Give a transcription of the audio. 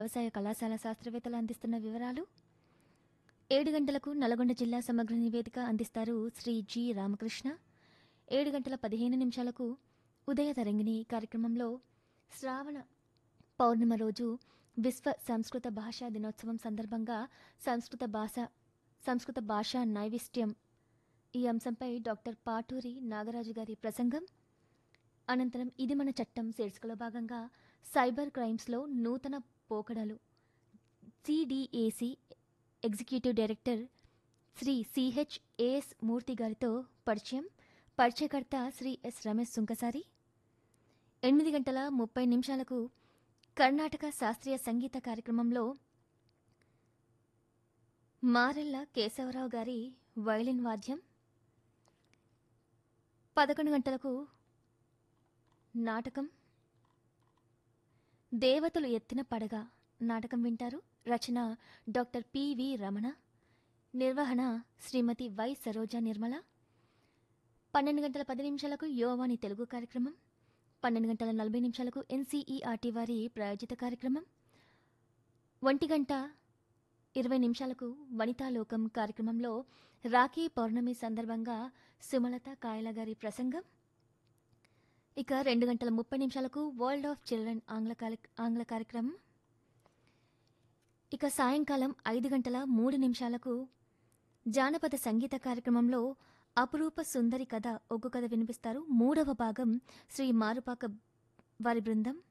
వ్యవసాయ కళాశాల శాస్త్రవేత్తలు అందిస్తున్న వివరాలు ఏడు గంటలకు నల్గొండ జిల్లా సమగ్ర నివేదిక అందిస్తారు శ్రీ జి రామకృష్ణ ఏడు గంటల పదిహేను నిమిషాలకు ఉదయ తరంగిణి కార్యక్రమంలో శ్రావణ పౌర్ణిమ రోజు విశ్వ సంస్కృత భాషా దినోత్సవం సందర్భంగా సంస్కృత భాష సంస్కృత భాషా నైవిష్ట్యం ఈ అంశంపై డాక్టర్ పాటూరి నాగరాజు గారి ప్రసంగం అనంతరం ఇది మన చట్టం శీర్షికలో భాగంగా సైబర్ క్రైమ్స్లో నూతన పోకడలు CDAC executive director Shri CH AS Murthy గారితో పరిచయం పరిచయకర్త శ్రీ ఎస్ రమేష్ సుంకసారి ఎనిమిది గంటల ముప్పై నిమిషాలకు కర్ణాటక శాస్త్రీయ సంగీత కార్యక్రమంలో మారెల్ల కేశవరావు గారి వైలిన్ వాద్యం పదకొండు గంటలకు నాటకం దేవతలు ఎత్తిన పడగ నాటకం వింటారు రచన డాక్టర్ పివి రమణ నిర్వహణ శ్రీమతి వై సరోజ నిర్మల పన్నెండు గంటల పది నిమిషాలకు యోవాని తెలుగు కార్యక్రమం పన్నెండు గంటల నలభై నిమిషాలకు ఎన్సీఈఆర్టీ వారి ప్రాయోజిత కార్యక్రమం ఒంటి గంట ఇరవై నిమిషాలకు వనితాలోకం కార్యక్రమంలో రాఖీ పౌర్ణమి సందర్భంగా సుమలత కాయల గారి ప్రసంగం ఇక రెండు గంటల ముప్పై నిమిషాలకు వరల్డ్ ఆఫ్ చిల్డ్రన్ ఆంగ్ల కాల- ఆంగ్ల కార్యక్రమం ఇక సాయంకాలం ఐదు గంటల మూడు నిమిషాలకు జానపద సంగీత కార్యక్రమంలో అపురూప సుందరి కథ ఒగ్గు కథ వినిపిస్తారు మూడవ భాగం శ్రీ మారుపాక వారి బృందం